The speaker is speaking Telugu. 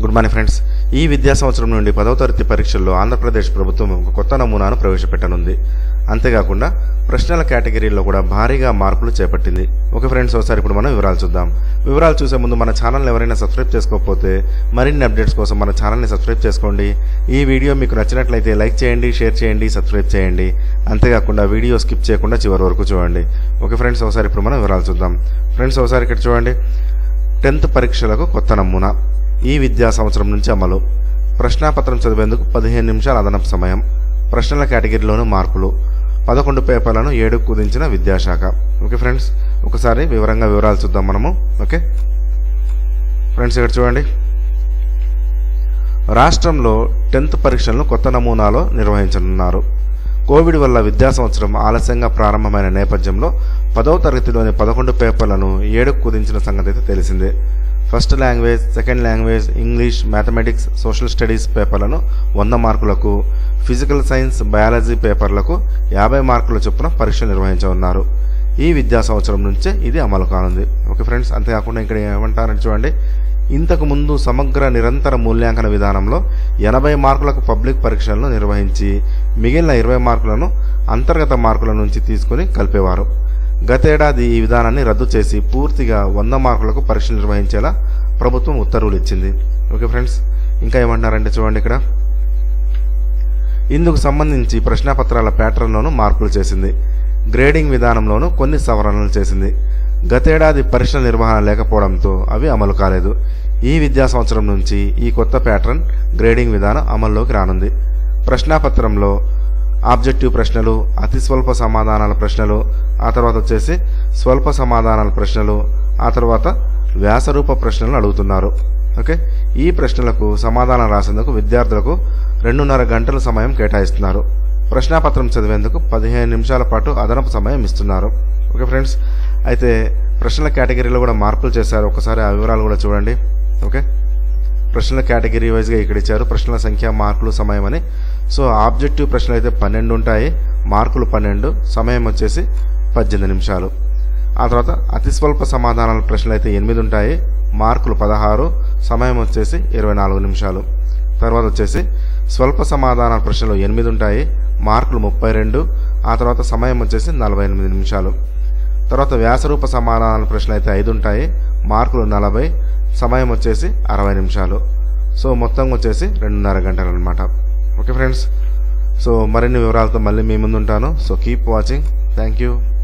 గుడ్ మార్నింగ్ ఫ్రెండ్స్ ఈ విద్యా సంవత్సరం నుండి పదవ తరగతి పరీక్షల్లో ఆంధ్రప్రదేశ్ ప్రభుత్వం ఒక కొత్త నమూనాను ప్రవేశపెట్టనుంది అంతేకాకుండా ప్రశ్నల కేటగిరీల్లో కూడా భారీగా మార్పులు చేపట్టింది ఓకే ఫ్రెండ్స్ ఒకసారి ఇప్పుడు మనం వివరాలు చూద్దాం వివరాలు చూసే ముందు మన ఛానల్ని ఎవరైనా సబ్స్క్రైబ్ చేసుకోకపోతే మరిన్ని అప్డేట్స్ కోసం మన ఛానల్ని సబ్స్క్రైబ్ చేసుకోండి ఈ వీడియో మీకు నచ్చినట్లయితే లైక్ చేయండి షేర్ చేయండి సబ్స్క్రైబ్ చేయండి అంతేకాకుండా వీడియో స్కిప్ చేయకుండా చివరి వరకు చూడండి ఓకే ఫ్రెండ్స్ ఒకసారి ఇప్పుడు మనం వివరాలు చూద్దాం ఫ్రెండ్స్ ఒకసారి ఇక్కడ చూడండి టెన్త్ పరీక్షలకు కొత్త నమూనా ఈ విద్యా సంవత్సరం నుంచి అమలు ప్రశ్నాపత్రం చదివేందుకు పదిహేను నిమిషాల అదనపు సమయం ప్రశ్నల కేటగిరీలోనూ మార్పులు పదకొండు పేపర్లను ఏడు కుదించిన విద్యాశాఖ ఓకే ఫ్రెండ్స్ ఒకసారి వివరంగా వివరాలు చూద్దాం మనము ఓకే ఫ్రెండ్స్ ఇక్కడ చూడండి రాష్ట్రంలో టెన్త్ పరీక్షలను కొత్త నమూనాలో నిర్వహించనున్నారు కోవిడ్ వల్ల విద్యా సంవత్సరం ఆలస్యంగా ప్రారంభమైన నేపథ్యంలో పదవ తరగతిలోని పదకొండు పేపర్లను ఏడుకు కుదించిన సంగతి అయితే తెలిసిందే first language second language English mathematics social studies పేపర్లను వంద మార్కులకు ఫిజికల్ సైన్స్ బయాలజీ పేపర్లకు యాభై మార్కుల చొప్పున పరీక్షలు నిర్వహించనున్నారు ఈ విద్యా సంవత్సరం నుంచే ఇది అమలు కానుంది ఓకే ఫ్రెండ్స్ అంతేకాకుండా ఇక్కడ ఏమంటారని చూడండి ఇంతకు ముందు సమగ్ర నిరంతర మూల్యాంకన విధానంలో ఎనభై మార్కులకు పబ్లిక్ పరీక్షలను నిర్వహించి మిగిలిన ఇరవై మార్కులను అంతర్గత మార్కుల నుంచి తీసుకుని కలిపేవారు గతేడాది ఈ విధానాన్ని రద్దు చేసి పూర్తిగా వంద మార్కులకు పరీక్షలు నిర్వహించేలా ప్రభుత్వం ఉత్తర్వులు ఇచ్చింది ఓకే ఫ్రెండ్స్ ఇంకా ఏమంటున్నారంటే చూడండి ఇక్కడ ఇందుకు సంబంధించి ప్రశ్నాపత్రాల ప్యాటర్న్లోనూ మార్పులు చేసింది గ్రేడింగ్ విధానంలోనూ కొన్ని సవరణలు చేసింది గతేడాది పరీక్షల నిర్వహణ లేకపోవడంతో అవి అమలు కాలేదు ఈ విద్యా సంవత్సరం నుంచి ఈ కొత్త ప్యాటర్న్ గ్రేడింగ్ విధానం అమల్లోకి రానుంది ప్రశ్నాపత్రంలో ఆబ్జెక్టివ్ ప్రశ్నలు అతి స్వల్ప సమాధానాల ప్రశ్నలు ఆ తర్వాత వచ్చేసి స్వల్ప సమాధానాల ప్రశ్నలు ఆ తర్వాత వ్యాసరూప ప్రశ్నలు అడుగుతున్నారు ఓకే ఈ ప్రశ్నలకు సమాధానం రాసేందుకు విద్యార్థులకు రెండున్నర గంటల సమయం కేటాయిస్తున్నారు ప్రశ్నాపత్రం చదివేందుకు పదిహేను నిమిషాల పాటు అదనపు సమయం ఇస్తున్నారు ఓకే ఫ్రెండ్స్ అయితే ప్రశ్నల కేటగిరీలో కూడా మార్పులు చేశారు ఒకసారి ఆ వివరాలు కూడా చూడండి ఓకే ప్రశ్నల కేటగిరీ వైజ్గా ఇక్కడ ఇచ్చారు ప్రశ్నల సంఖ్య మార్కులు సమయం అని సో ఆబ్జెక్టివ్ ప్రశ్నలు అయితే పన్నెండు ఉంటాయి మార్కులు పన్నెండు సమయం వచ్చేసి పద్దెనిమిది నిమిషాలు ఆ తర్వాత అతి స్వల్ప సమాధానాల ప్రశ్నలు అయితే ఎనిమిది ఉంటాయి మార్కులు పదహారు సమయం వచ్చేసి ఇరవై నాలుగు నిమిషాలు తర్వాత వచ్చేసి స్వల్ప సమాధానాల ప్రశ్నలు ఎనిమిది ఉంటాయి మార్కులు ముప్పై రెండు ఆ తర్వాత సమయం వచ్చేసి నలభై ఎనిమిది నిమిషాలు తర్వాత వ్యాసరూప సమాధానాల ప్రశ్నలు అయితే ఐదు ఉంటాయి మార్కులు నలభై సమయం వచ్చేసి అరవై నిమిషాలు సో మొత్తం వచ్చేసి రెండున్నర గంటలు అనమాట ఓకే ఫ్రెండ్స్ సో మరిన్ని వివరాలతో మళ్ళీ మీ ముందు ఉంటాను so keep watching thank you